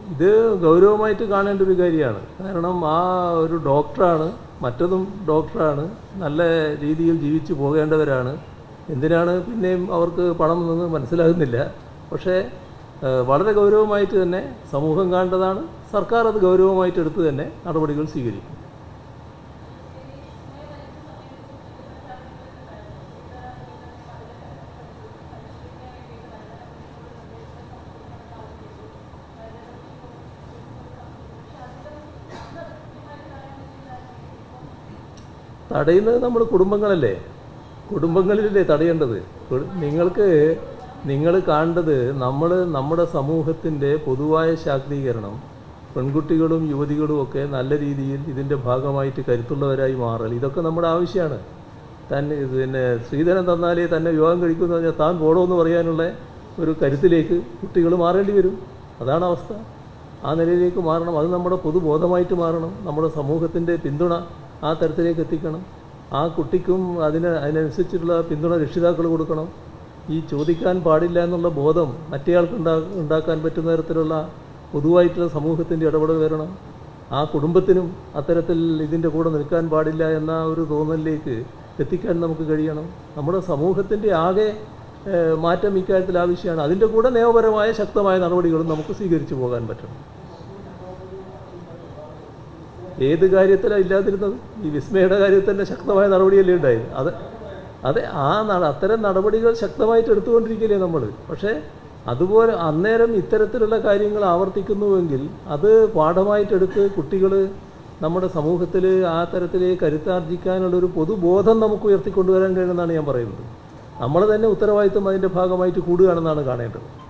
ഇത് ഗൗരവമായിട്ട് കാണേണ്ട ഒരു കാര്യമാണ് കാരണം ആ ഒരു ഡോക്ടറാണ് മറ്റതും ഡോക്ടറാണ് നല്ല രീതിയിൽ ജീവിച്ചു പോകേണ്ടവരാണ് എന്തിനാണ് പിന്നെയും അവർക്ക് പണം എന്ന് മനസ്സിലാകുന്നില്ല പക്ഷേ ഏഹ്, വളരെ ഗൗരവമായിട്ട് തന്നെ സമൂഹം കാണേണ്ടതാണ് സർക്കാർ അത് ഗൗരവമായിട്ട് എടുത്ത് തന്നെ നടപടികൾ സ്വീകരിക്കും തടയുന്നത് നമ്മൾ കുടുംബങ്ങളല്ലേ കുടുംബങ്ങളിലല്ലേ തടയേണ്ടത് കു- നിങ്ങൾക്ക് നിങ്ങൾ കാണേണ്ടത് നമ്മൾ നമ്മുടെ സമൂഹത്തിൻ്റെ പൊതുവായ ശാക്തീകരണം പെൺകുട്ടികളും യുവതികളും ഒക്കെ നല്ല രീതിയിൽ ഇതിൻ്റെ ഭാഗമായിട്ട് കരുത്തുള്ളവരായി മാറൽ ഇതൊക്കെ നമ്മുടെ ആവശ്യമാണ് തന്നെ പിന്നെ സ്ത്രീധനം തന്നാലേ തന്നെ വിവാഹം കഴിക്കുമെന്ന് പറഞ്ഞാൽ താൻ പോടോ പറയാനുള്ള ഒരു കരുത്തിലേക്ക് കുട്ടികൾ മാറേണ്ടി വരും അതാണ് അവസ്ഥ ആ നിലയിലേക്ക് മാറണം അത് നമ്മുടെ പൊതുബോധമായിട്ട് മാറണം നമ്മുടെ സമൂഹത്തിൻ്റെ പിന്തുണ ആ തരത്തിലേക്ക് എത്തിക്കണം ആ കുട്ടിക്കും അതിന് അതിനനുസരിച്ചിട്ടുള്ള പിന്തുണ രക്ഷിതാക്കൾ കൊടുക്കണം ഈ ചോദിക്കാൻ പാടില്ല എന്നുള്ള ബോധം മറ്റേയാൾക്ക് ഉണ്ടാ ഉണ്ടാക്കാൻ പറ്റുന്ന തരത്തിലുള്ള പൊതുവായിട്ടുള്ള സമൂഹത്തിൻ്റെ ഇടപെടൽ വരണം ആ കുടുംബത്തിനും അത്തരത്തിൽ ഇതിൻ്റെ കൂടെ നിൽക്കാൻ പാടില്ല എന്ന ഒരു തോന്നലിലേക്ക് എത്തിക്കാൻ നമുക്ക് കഴിയണം നമ്മുടെ സമൂഹത്തിൻ്റെ ആകെ ഏഹ്, മാറ്റം ഇക്കാര്യത്തിൽ ആവശ്യമാണ് അതിൻ്റെ കൂടെ നിയമപരമായ ശക്തമായ നടപടികളും നമുക്ക് സ്വീകരിച്ചു പോകാൻ പറ്റണം ഏത് കാര്യത്തിലാണ് ഇല്ലാതിരുന്നത് ഈ വിസ്മയുടെ കാര്യത്തിൽ തന്നെ ശക്തമായ നടപടിയല്ലേ ഉണ്ടായത് അത് അതെ ആ നട അത്തരം നടപടികൾ ശക്തമായിട്ട് എടുത്തുകൊണ്ടിരിക്കില്ലേ നമ്മൾ പക്ഷേ അതുപോലെ അന്നേരം ഇത്തരത്തിലുള്ള കാര്യങ്ങൾ ആവർത്തിക്കുന്നുവെങ്കിൽ അത് പാഠമായിട്ടെടുത്ത് കുട്ടികൾ നമ്മുടെ സമൂഹത്തിൽ ആ തരത്തിലേക്ക് കരുത്താർജിക്കാനുള്ള ഒരു പൊതുബോധം നമുക്ക് ഉയർത്തിക്കൊണ്ടുവരാൻ കഴിയുമെന്നാണ് ഞാൻ പറയുന്നത് നമ്മൾ തന്നെ ഉത്തരവാദിത്വം അതിൻ്റെ ഭാഗമായിട്ട് കൂടുകയാണെന്നാണ് കാണേണ്ടത്